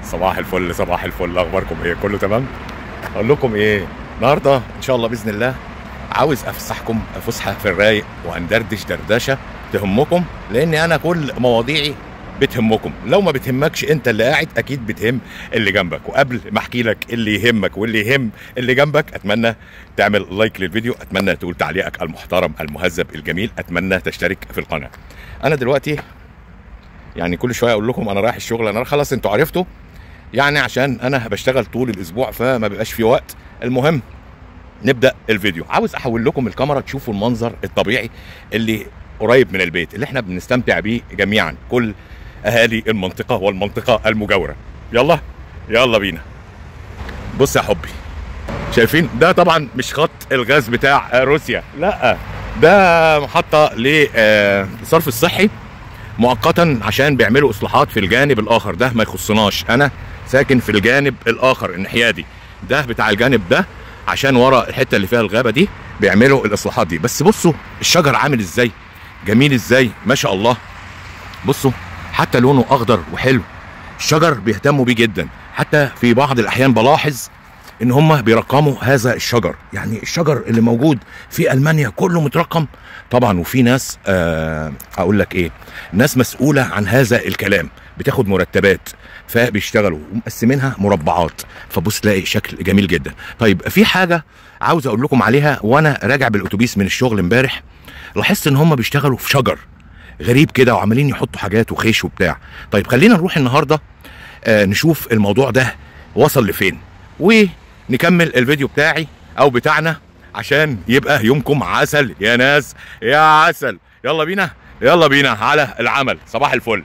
صباح الفل صباح الفل اخباركم ايه كله تمام اقول لكم ايه النهارده ان شاء الله باذن الله عاوز افسحكم فسحه في الرايق وهندردش دردشه تهمكم لان انا كل مواضيعي بتهمكم لو ما بتهمكش انت اللي قاعد اكيد بتهم اللي جنبك وقبل ما احكي لك اللي يهمك واللي يهم اللي جنبك اتمنى تعمل لايك للفيديو اتمنى تقول تعليقك المحترم المهذب الجميل اتمنى تشترك في القناه انا دلوقتي يعني كل شويه اقول لكم انا رايح الشغل انا خلاص انتوا عرفتوا يعني عشان انا بشتغل طول الاسبوع فما بيبقاش في وقت المهم نبدا الفيديو عاوز احول لكم الكاميرا تشوفوا المنظر الطبيعي اللي قريب من البيت اللي احنا بنستمتع بيه جميعا كل اهالي المنطقه والمنطقه المجاوره يلا يلا بينا بص يا حبي شايفين ده طبعا مش خط الغاز بتاع روسيا لا ده محطه للصرف الصحي مؤقتا عشان بيعملوا اصلاحات في الجانب الاخر ده ما يخصناش انا ساكن في الجانب الاخر الناحيه دي ده بتاع الجانب ده عشان ورا الحته اللي فيها الغابه دي بيعملوا الاصلاحات دي بس بصوا الشجر عامل ازاي جميل ازاي ما شاء الله بصوا حتى لونه اخضر وحلو الشجر بيهتموا بيه جدا حتى في بعض الاحيان بلاحظ ان هم بيرقموا هذا الشجر يعني الشجر اللي موجود في المانيا كله مترقم طبعا وفي ناس آه اقول لك ايه ناس مسؤوله عن هذا الكلام بتاخد مرتبات فبيشتغلوا ومقسمينها مربعات فبص تلاقي شكل جميل جدا طيب في حاجه عاوز اقول لكم عليها وانا راجع بالاتوبيس من الشغل امبارح لاحظت ان هم بيشتغلوا في شجر غريب كده وعمالين يحطوا حاجات وخيش وبتاع طيب خلينا نروح النهارده آه نشوف الموضوع ده وصل لفين ونكمل الفيديو بتاعي او بتاعنا عشان يبقى يومكم عسل يا ناس يا عسل يلا بينا يلا بينا على العمل صباح الفل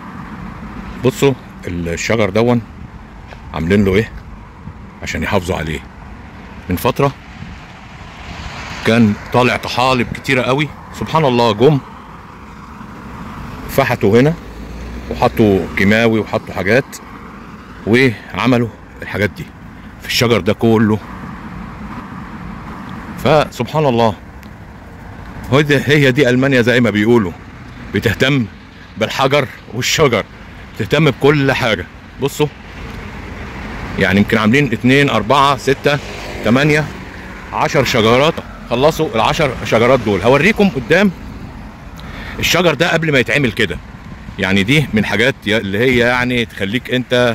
بصوا الشجر دون عاملين له ايه عشان يحافظوا عليه من فتره كان طالع طحالب كتيره قوي سبحان الله جم فحتوا هنا وحطوا كيماوي وحطوا حاجات وعملوا الحاجات دي في الشجر ده كله فسبحان الله هي دي المانيا زي ما بيقولوا بتهتم بالحجر والشجر بتهتم بكل حاجه بصوا يعني يمكن عاملين اتنين اربعة ستة تمانية عشر شجرات خلصوا العشر شجرات دول هوريكم قدام الشجر ده قبل ما يتعمل كده يعني دي من حاجات اللي هي يعني تخليك انت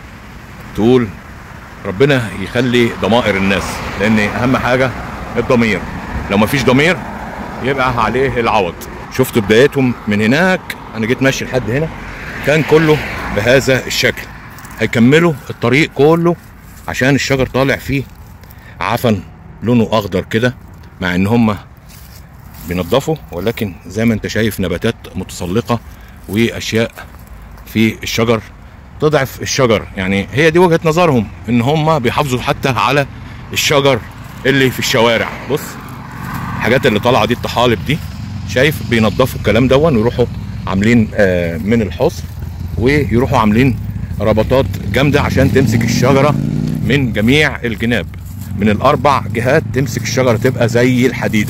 تقول ربنا يخلي ضمائر الناس لان اهم حاجه الضمير لو مفيش ضمير يبقى عليه العوض شفتوا بدايتهم من هناك انا جيت ماشي لحد هنا كان كله بهذا الشكل هيكملوا الطريق كله عشان الشجر طالع فيه عفن لونه اخضر كده مع ان هم بينضفوا ولكن زي ما انت شايف نباتات متسلقه واشياء في الشجر تضعف الشجر يعني هي دي وجهه نظرهم ان هم بيحافظوا حتى على الشجر اللي في الشوارع بص الحاجات اللي طالعه دي الطحالب دي شايف بينضفوا الكلام دون ويروحوا عاملين آه من الحصر ويروحوا عاملين ربطات جامده عشان تمسك الشجره من جميع الجناب من الاربع جهات تمسك الشجره تبقى زي الحديده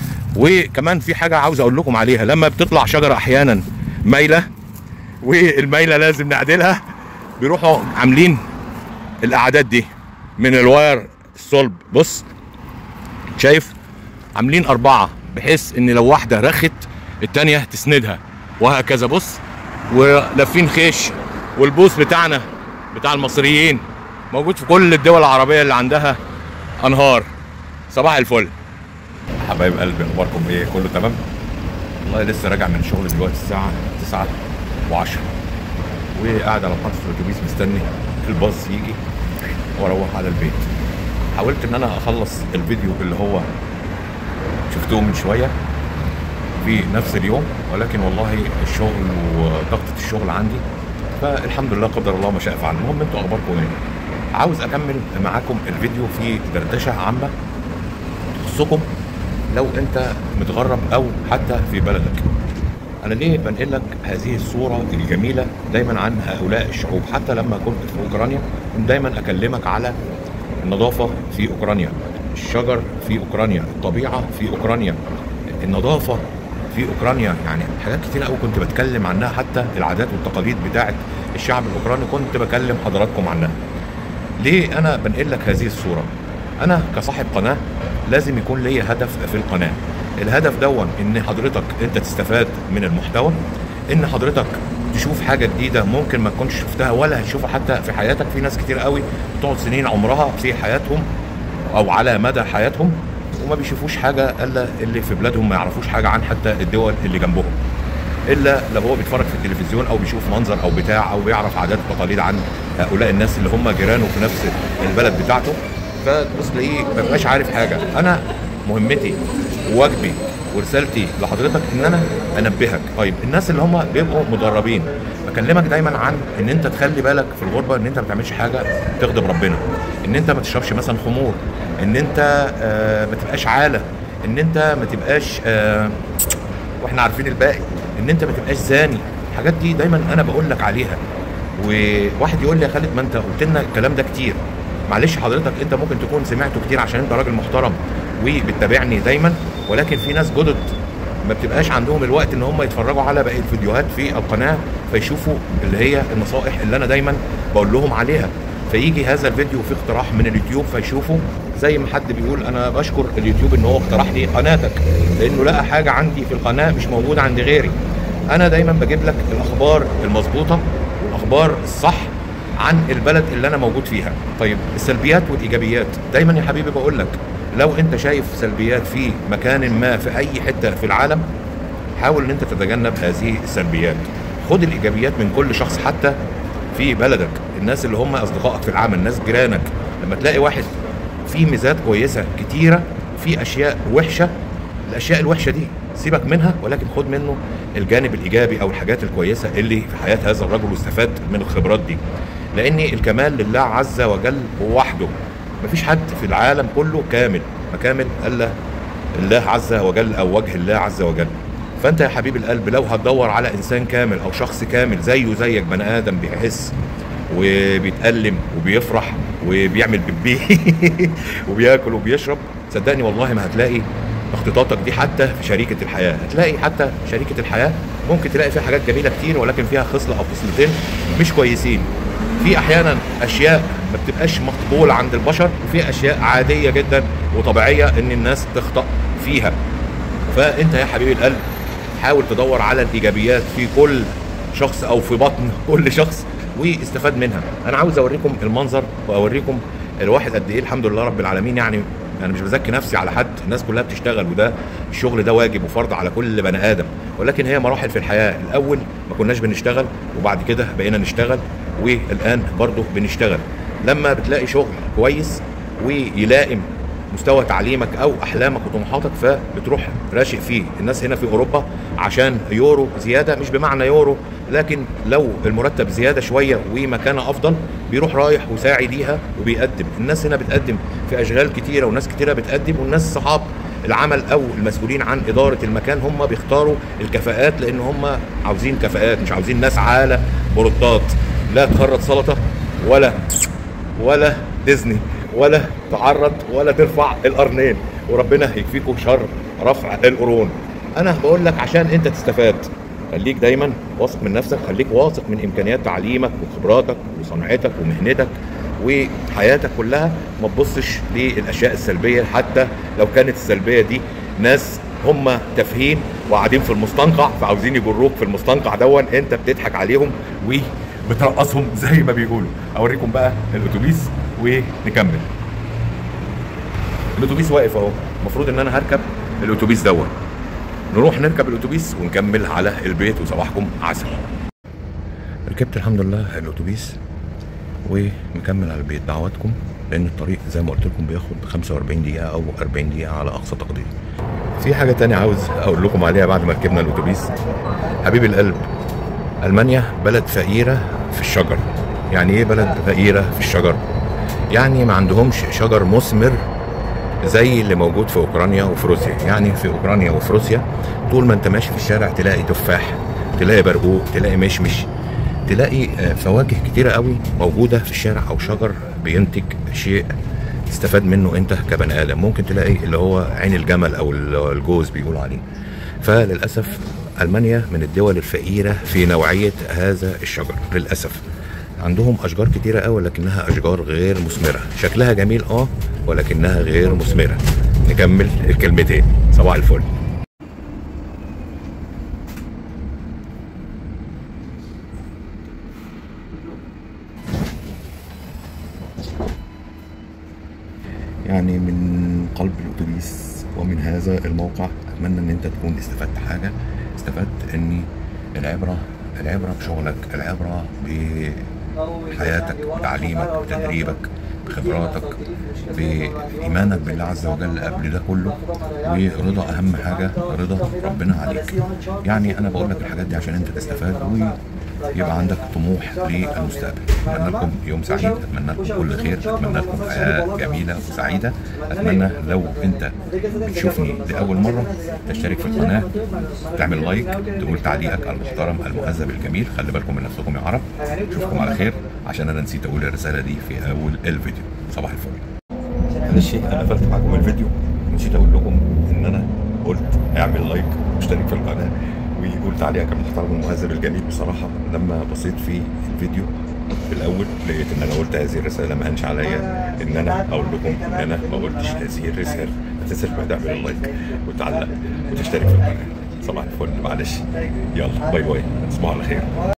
وكمان في حاجه عاوز اقول لكم عليها لما بتطلع شجره احيانا مايله والمايله لازم نعدلها بيروحوا عاملين الاعداد دي من الواير الصلب بص شايف عاملين اربعه بحيث ان لو واحده رخت التانيه تسندها وهكذا بص ولافين خيش والبوس بتاعنا بتاع المصريين موجود في كل الدول العربيه اللي عندها انهار صباح الفل حبايب قلبي اخباركم ايه كله تمام والله لسه راجع من شغل دلوقتي الساعه 9 و10 وقاعد على محطه الاتوبيس مستني الباص يجي واروح على البيت حاولت ان انا اخلص الفيديو اللي هو شفتوه من شويه في نفس اليوم ولكن والله الشغل وضغطه الشغل عندي فالحمد لله قدر الله ما شاء فعل المهم انتوا اخباركم ايه عاوز اكمل معاكم الفيديو في دردشه عامه تخصكم لو انت متغرب او حتى في بلدك انا ليه بنقل لك هذه الصوره الجميله دايما عن هؤلاء الشعوب حتى لما كنت في اوكرانيا كنت دايما اكلمك على النظافه في اوكرانيا الشجر في اوكرانيا الطبيعه في اوكرانيا النظافه في في اوكرانيا يعني حاجات كتير قوي كنت بتكلم عنها حتى العادات والتقاليد بتاعه الشعب الاوكراني كنت بكلم حضراتكم عنها ليه انا بنقل لك هذه الصوره انا كصاحب قناه لازم يكون لي هدف في القناه الهدف دون ان حضرتك انت تستفاد من المحتوى ان حضرتك تشوف حاجه جديده ممكن ما تكونش شفتها ولا هتشوفها حتى في حياتك في ناس كتير قوي بتقعد سنين عمرها في حياتهم او على مدى حياتهم وما بيشوفوش حاجه الا اللي في بلادهم ما يعرفوش حاجه عن حتى الدول اللي جنبهم الا لو هو بيتفرج في التلفزيون او بيشوف منظر او بتاع او بيعرف عادات وتقاليد عن هؤلاء الناس اللي هم جيرانه في نفس البلد بتاعته فتبص تلاقيه ما بيبقاش عارف حاجه انا مهمتي وواجبي ورسالتي لحضرتك ان انا انبهك طيب الناس اللي هم بيبقوا مدربين بكلمك دايما عن ان انت تخلي بالك في الغربه ان انت ما تعملش حاجه تغضب ربنا ان انت ما تشربش مثلا خمور ان انت آه ما تبقاش عاله ان انت ما تبقاش آه واحنا عارفين الباقي ان انت ما تبقاش زاني الحاجات دي دايما انا بقول لك عليها وواحد يقول لي يا خالد ما انت قلت لنا الكلام ده كتير معلش حضرتك انت ممكن تكون سمعته كتير عشان انت راجل محترم وبتتابعني دايما ولكن في ناس جدد ما بتبقاش عندهم الوقت ان هم يتفرجوا على باقي الفيديوهات في القناه فيشوفوا اللي هي النصائح اللي انا دايما بقول لهم عليها فيجي هذا الفيديو في اقتراح من اليوتيوب فيشوفوا زي ما حد بيقول انا بشكر اليوتيوب ان هو اقترح لي قناتك لانه لقى حاجه عندي في القناه مش موجوده عند غيري انا دايما بجيب لك الاخبار المظبوطه والاخبار الصح عن البلد اللي انا موجود فيها طيب السلبيات والايجابيات دايما يا حبيبي بقول لك لو انت شايف سلبيات في مكان ما في اي حته في العالم حاول ان انت تتجنب هذه السلبيات خد الايجابيات من كل شخص حتى في بلدك الناس اللي هم اصدقائك في العمل الناس جيرانك لما تلاقي واحد في ميزات كويسه كتيره في اشياء وحشه الاشياء الوحشه دي سيبك منها ولكن خد منه الجانب الايجابي او الحاجات الكويسه اللي في حياه هذا الرجل واستفاد من الخبرات دي لان الكمال لله عز وجل وحده مفيش حد في العالم كله كامل ما كامل الا الله عز وجل او وجه الله عز وجل فانت يا حبيب القلب لو هتدور على انسان كامل او شخص كامل زيه زيك بني ادم بيحس وبيتألم وبيفرح وبيعمل بيبي وبياكل وبيشرب صدقني والله ما هتلاقي اخطيطاتك دي حتى في شريكة الحياة هتلاقي حتى شريكة الحياة ممكن تلاقي فيها حاجات جميلة كتير ولكن فيها خصلة أو خصلتين مش كويسين في أحيانا أشياء ما بتبقاش مقبولة عند البشر وفي أشياء عادية جدا وطبيعية إن الناس تخطأ فيها فأنت يا حبيبي القلب حاول تدور على الإيجابيات في كل شخص أو في بطن كل شخص واستفاد منها أنا عاوز أوريكم المنظر وأوريكم الواحد قد إيه الحمد لله رب العالمين يعني انا مش بزكي نفسي على حد الناس كلها بتشتغل وده الشغل ده واجب وفرض على كل بني ادم ولكن هي مراحل في الحياه الاول ما كناش بنشتغل وبعد كده بقينا نشتغل والان برضه بنشتغل لما بتلاقي شغل كويس ويلائم مستوى تعليمك او احلامك وطموحاتك فبتروح راشق فيه الناس هنا في اوروبا عشان يورو زياده مش بمعنى يورو لكن لو المرتب زياده شويه ومكانه افضل بيروح رايح وساعي ليها وبيقدم الناس هنا بتقدم في اشغال كتيره وناس كتيره بتقدم والناس صحاب العمل او المسؤولين عن اداره المكان هم بيختاروا الكفاءات لان هم عاوزين كفاءات مش عاوزين ناس عاله بردات لا تخرط سلطه ولا ولا ديزني ولا تعرض ولا ترفع القرنين وربنا يكفيكم شر رفع القرون انا بقول لك عشان انت تستفاد خليك دايما واثق من نفسك خليك واثق من امكانيات تعليمك وخبراتك وصنعتك ومهنتك وحياتك كلها ما تبصش للاشياء السلبيه حتى لو كانت السلبيه دي ناس هم تافهين وقاعدين في المستنقع فعاوزين يجروك في المستنقع دون انت بتضحك عليهم وبترقصهم زي ما بيقولوا اوريكم بقى الاتوبيس ونكمل الاتوبيس واقف اهو المفروض ان انا هركب الاتوبيس دون نروح نركب الاتوبيس ونكمل على البيت وصباحكم عسل ركبت الحمد لله الاتوبيس ومكمل على البيت دعواتكم لان الطريق زي ما قلت لكم بياخد 45 دقيقه او 40 دقيقه على اقصى تقدير في حاجه تانية عاوز اقول لكم عليها بعد ما ركبنا الاتوبيس حبيبي القلب المانيا بلد فقيره في الشجر يعني ايه بلد فقيره في الشجر يعني ما عندهمش شجر مثمر زي اللي موجود في اوكرانيا وفي روسيا يعني في اوكرانيا وفي روسيا طول ما انت ماشي في الشارع تلاقي تفاح تلاقي برقوق تلاقي مشمش تلاقي فواكه كتيرة قوي موجودة في الشارع او شجر بينتج شيء تستفاد منه انت كبني ادم ممكن تلاقي اللي هو عين الجمل او الجوز بيقولوا عليه فللاسف المانيا من الدول الفقيره في نوعيه هذا الشجر للاسف عندهم اشجار كتيره قوي لكنها اشجار غير مثمره شكلها جميل اه ولكنها غير مثمره نكمل الكلمتين صباح الفل يعني من قلب الاتوبيس ومن هذا الموقع اتمنى ان انت تكون استفدت حاجه استفدت ان العبره العبره بشغلك العبره بحياتك بتعليمك بتدريبك بخبراتك بإيمانك بالله عز وجل قبل ده كله ورضا أهم حاجة رضا ربنا عليك يعني أنا بقول لك الحاجات دي عشان أنت تستفاد ويبقى عندك طموح للمستقبل أتمنى لكم يوم سعيد أتمنى لكم كل خير أتمنى لكم حياة جميلة وسعيدة أتمنى لو أنت بتشوفني لأول مرة تشترك في القناة تعمل لايك تقول تعليقك المحترم المهذب الجميل خلي بالكم من نفسكم يا عرب اشوفكم على خير عشان انا نسيت اقول الرساله دي في اول الفيديو صباح الفل معلش انا قفلت معاكم الفيديو نسيت اقول لكم ان انا قلت اعمل لايك واشترك في القناه وقول تعليقك المحترم المهذب الجميل بصراحه لما بصيت في الفيديو في الاول لقيت ان انا قلت هذه الرساله ما هنش عليا ان انا اقول لكم ان انا ما قلتش هذه الرساله ما تنساش بقى تعمل اللايك وتعلق وتشترك في القناه صباح الفل معلش يلا باي باي تصبحوا على خير